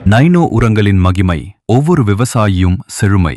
Nano உரங்களின் மகிமை ஒவ்வொரு விவசாயியும் செழுமை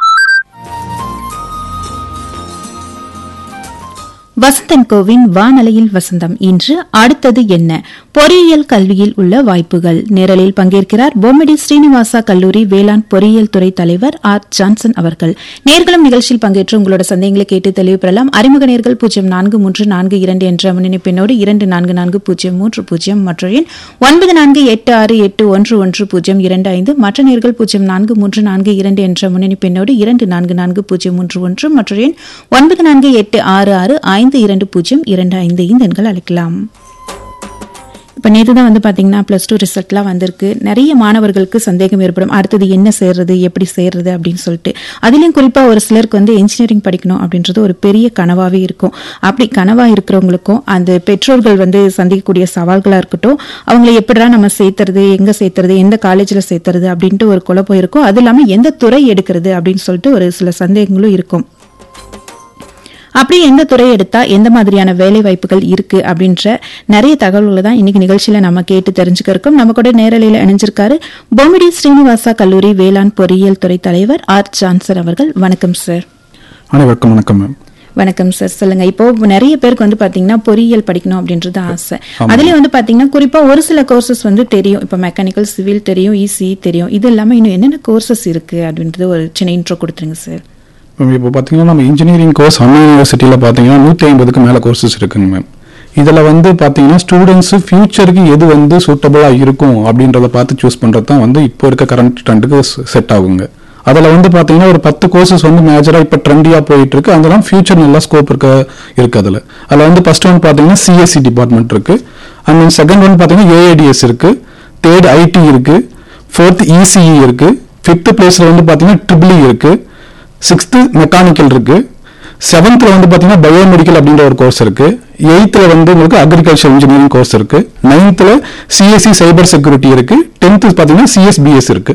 வசந்தன் கோவின் வானலையில் வசந்தம் இன்று அடுத்தது என்ன பொறியியல் கல்வியில் உள்ள வாய்ப்புகள் நேரலில் பங்கேற்கிறார் பொம்மடி ஸ்ரீனிவாசா கல்லூரி வேளாண் பொறியியல் துறை தலைவர் ஆர் ஜான்சன் அவர்கள் நேர்களும் நிகழ்ச்சியில் பங்கேற்று உங்களோட சந்தேகங்களை கேட்டு தெளிவு பெறலாம் அறிமுக நேர்கள் பூஜ்ஜியம் நான்கு மூன்று நான்கு இரண்டு என்ற முன்னிணைப்பினோடு இரண்டு நான்கு நான்கு பூஜ்ஜியம் மூன்று பூஜ்ஜியம் மற்ற எண் ஒன்பது நான்கு எட்டு ஆறு எட்டு ஒன்று ஒன்று பூஜ்ஜியம் இரண்டு ஐந்து மற்ற நேர்கள் பூஜ்ஜியம் நான்கு மூன்று நான்கு இரண்டு என்ற முன்னிணைப்பினோடு இரண்டு நான்கு நான்கு பூஜ்ஜியம் மூன்று ஒன்று மற்ற எண் ஒன்பது நான்கு எட்டு ஆறு ஆறு ஐந்து இரண்டு பூஜ்ஜியம் இரண்டு ஐந்து இந்த எண்கள் அழைக்கலாம் இப்போ நேற்று தான் வந்து பார்த்தீங்கன்னா ப்ளஸ் டூ ரிசல்ட்லாம் வந்திருக்கு நிறைய மாணவர்களுக்கு சந்தேகம் ஏற்படும் அடுத்தது என்ன செய்யறது எப்படி செய்யறது அப்படின்னு சொல்லிட்டு அதுலேயும் குறிப்பாக ஒரு சிலருக்கு வந்து இன்ஜினியரிங் படிக்கணும் அப்படின்றது ஒரு பெரிய கனவாகவே இருக்கும் அப்படி கனவாக இருக்கிறவங்களுக்கும் அந்த பெற்றோர்கள் வந்து சந்திக்கக்கூடிய சவால்களாக இருக்கட்டும் அவங்களை எப்படிடா நம்ம சேர்த்துறது எங்கே சேர்த்துறது எந்த காலேஜில் சேர்த்துறது அப்படின்ட்டு ஒரு குழப்பம் இருக்கும் அது இல்லாமல் எந்த துறை எடுக்கிறது அப்படின்னு சொல்லிட்டு ஒரு சில சந்தேகங்களும் இருக்கும் அப்படி எந்த துறை எடுத்தா எந்த மாதிரியான வேலை வாய்ப்புகள் இருக்கு அப்படின்ற நிறைய தகவல்களை தான் இன்னைக்கு நிகழ்ச்சியில நம்ம கேட்டு தெரிஞ்சுக்க இருக்கோம் நம்ம கூட நேரலையில் இணைஞ்சிருக்காரு பொமிடி ஸ்ரீனிவாசா கல்லூரி வேளாண் பொறியியல் துறை தலைவர் ஆர் ஜான்சன் அவர்கள் வணக்கம் சார் அனைவருக்கும் வணக்கம் மேம் வணக்கம் சார் சொல்லுங்க இப்போ நிறைய பேருக்கு வந்து பாத்தீங்கன்னா பொறியியல் படிக்கணும் அப்படின்றது ஆசை அதுலயும் வந்து பாத்தீங்கன்னா குறிப்பா ஒரு சில கோர்சஸ் வந்து தெரியும் இப்போ மெக்கானிக்கல் சிவில் தெரியும் இசி தெரியும் இது இல்லாம இன்னும் என்னென்ன கோர்சஸ் இருக்கு அப்படின்றது ஒரு சின்ன இன்ட்ரோ கொடுத்துருங்க சார் மேம் இப்போ பார்த்தீங்கன்னா நம்ம இன்ஜினியரிங் கோர்ஸ் அண்ணா யூனிவர்சிட்டியில் பார்த்தீங்கன்னா நூற்றி ஐம்பதுக்கு மேலே கோர்சஸ் இருக்குங்க மேம் இதில் வந்து பார்த்தீங்கன்னா ஸ்டூடெண்ட்ஸு ஃபியூச்சருக்கு எது வந்து சூட்டபுளாக இருக்கும் அப்படின்றத பார்த்து சூஸ் பண்ணுறது தான் வந்து இப்போ இருக்க கரண்ட் ட்ரெண்டுக்கு செட் ஆகுங்க அதில் வந்து பார்த்தீங்கன்னா ஒரு பத்து கோர்சஸ் வந்து மேஜராக இப்போ ட்ரெண்டியாக போயிட்டு இருக்கு அதெல்லாம் ஃபியூச்சர் நல்லா ஸ்கோப் இருக்க இருக்கு அதில் அதில் வந்து ஃபர்ஸ்ட் ஒன் பார்த்தீங்கன்னா சிஎஸ்சி டிபார்ட்மெண்ட் இருக்கு அண்ட் தென் செகண்ட் ஒன் பார்த்தீங்கன்னா ஏஏடிஎஸ் இருக்கு தேர்ட் ஐடி இருக்கு ஃபோர்த் இசிஇ இருக்கு ஃபிஃப்த் பிளேஸில் வந்து பார்த்தீங்கன்னா ட்ரிபிளி இருக்கு சிக்ஸ்த்து மெக்கானிக்கல் இருக்கு செவன்த்தில் வந்து பார்த்தீங்கன்னா பயோமெடிக்கல் அப்படின்ற ஒரு கோர்ஸ் இருக்கு எயித்தில் வந்து உங்களுக்கு அக்ரிகல்ச்சர் இன்ஜினியரிங் கோர்ஸ் இருக்கு நைன்த்தில் சிஎஸ்சி சைபர் செக்யூரிட்டி இருக்கு டென்த்து பார்த்தீங்கன்னா சிஎஸ்பிஎஸ் இருக்கு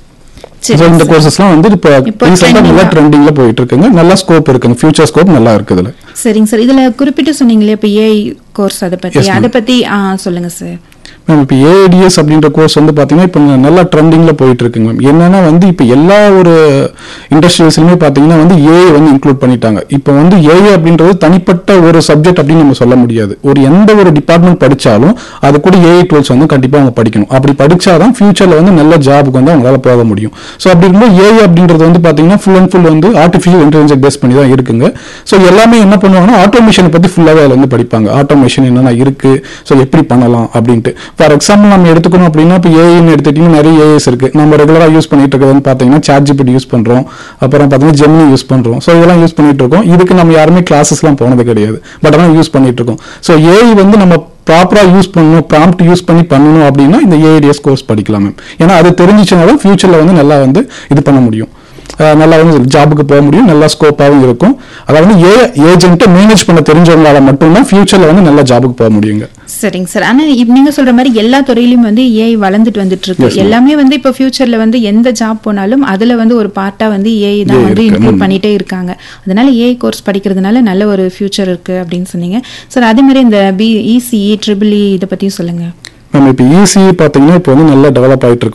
சரி, ஸோ இந்த sir. கோர்சஸ்லாம் வந்து இப்போ இப்போ ரீசெண்டாக நல்லா trending-ஆ. ட்ரெண்டிங்ல போயிட்டு இருக்குங்க நல்லா ஸ்கோப் இருக்குங்க ஃபியூச்சர் ஸ்கோப் நல்லா இருக்கு இதுல சரிங்க சார் இதுல குறிப்பிட்டு சொன்னீங்களே இப்போ ஏஐ கோர்ஸ் அதை பத்தி Yes, ma'am. அதை பத்தி ஆ, சொல்லுங்க சார் மேம் இப்போ ஏடிஎஸ் அப்படின்ற கோர்ஸ் வந்து பார்த்தீங்கன்னா இப்போ நல்லா ட்ரெண்டிங்கில் போயிட்டு இருக்குங்க மேம் என்னன்னா வந்து இப்போ எல்லா ஒரு இண்டஸ்ட்ரீஸ்லையுமே பார்த்தீங்கன்னா வந்து ஏஐ வந்து இன்க்ளூட் பண்ணிட்டாங்க இப்போ வந்து ஏஐ அப்படின்றது தனிப்பட்ட ஒரு சப்ஜெக்ட் அப்படின்னு நம்ம சொல்ல முடியாது ஒரு எந்த ஒரு டிபார்ட்மெண்ட் படிச்சாலும் அது கூட ஏஐ டூல்ஸ் வந்து கண்டிப்பாக அவங்க படிக்கணும் அப்படி படிச்சாதான் ஃபியூச்சரில் வந்து நல்ல ஜாபுக்கு வந்து அவங்களால போக முடியும் ஸோ அப்படி இருக்கும்போது ஏஐ அப்படின்றது வந்து பார்த்தீங்கன்னா ஃபுல் அண்ட் ஃபுல் வந்து ஆர்டிஃபிஷியல் இன்டெலிஜென்ஸ் பேஸ் பண்ணி தான் இருக்குங்க ஸோ எல்லாமே என்ன பண்ணுவாங்கன்னா ஆட்டோமேஷனை பற்றி ஃபுல்லாகவே அதில் வந்து படிப்பாங்க ஆட்டோமேஷன் என்னென்ன இருக்கு ஸோ எப்படி பண்ணலாம் அப்படின்ட்டு ஃபார் எக்ஸாம்பிள் நம்ம எடுத்துக்கணும் அப்படின்னா இப்போ ஏஐன்னு எடுத்துக்கிட்டிங்கன்னா நிறைய ஏஐஸ் இருக்கு நம்ம ரெகுலராக யூஸ் பண்ணிட்டு இருக்கிறது வந்து பார்த்தீங்கன்னா சாட் ஜிபிடி யூஸ் பண்ணுறோம் அப்புறம் பார்த்தீங்கன்னா ஜெமினி யூஸ் பண்ணுறோம் ஸோ இதெல்லாம் யூஸ் பண்ணிட்டு இருக்கோம் இதுக்கு நம்ம யாருமே கிளாஸஸ்லாம் போனது கிடையாது பட் ஆனால் யூஸ் பண்ணிட்டு இருக்கோம் ஸோ ஏஐ வந்து நம்ம ப்ராப்பராக யூஸ் பண்ணணும் ப்ராம்ப்ட் யூஸ் பண்ணி பண்ணணும் அப்படின்னா இந்த ஏஐடிஎஸ் கோர்ஸ் படிக்கலாம் மேம் ஏன்னா அது தெரிஞ்சிச்சுன்னா தான் ஃபியூச்சரில் வந்து நல்லா வந்து இது பண்ண முடியும் அஹ் நல்லா வந்து ஜாபுக்கு போக முடியும் நல்லா ஸ்கோப்பாகவும் இருக்கும் அதாவது ஏ ஏஜென்ட்டை மேனேஜ் பண்ண தெரிஞ்சவங்களால மட்டும்தான் ஃபியூச்சரில் வந்து நல்ல ஜாபுக்கு போக முடியுங்க சரிங்க சார் ஆனா இப்ப நீங்க சொல்ற மாதிரி எல்லா துறையிலும் வந்து ஏஐ வளர்ந்துட்டு வந்துட்டு இருக்கு Yes, ma'am. எல்லாமே வந்து இப்ப ஃபியூச்சர்ல வந்து எந்த ஜாப் போனாலும் அதுல வந்து ஒரு பார்ட்டா வந்து ஏஐ தான் AI வந்து இருக்கு. இன்க்ளூட் ம். பண்ணிட்டே இருக்காங்க அதனால ஏஐ கோர்ஸ் படிக்கிறதுனால நல்ல ஒரு ஃபியூச்சர் இருக்கு அப்படின்னு சொன்னீங்க சார் அதே மாதிரி இந்த பி இசிஇ ட்ரிபிள் இதை பத்தியும் சொல்லுங்க நம்ம இப்போ ஈஸி பார்த்தீங்கன்னா இப்போ வந்து நல்லா டெவலப் ஆயிட்டு இருக்கு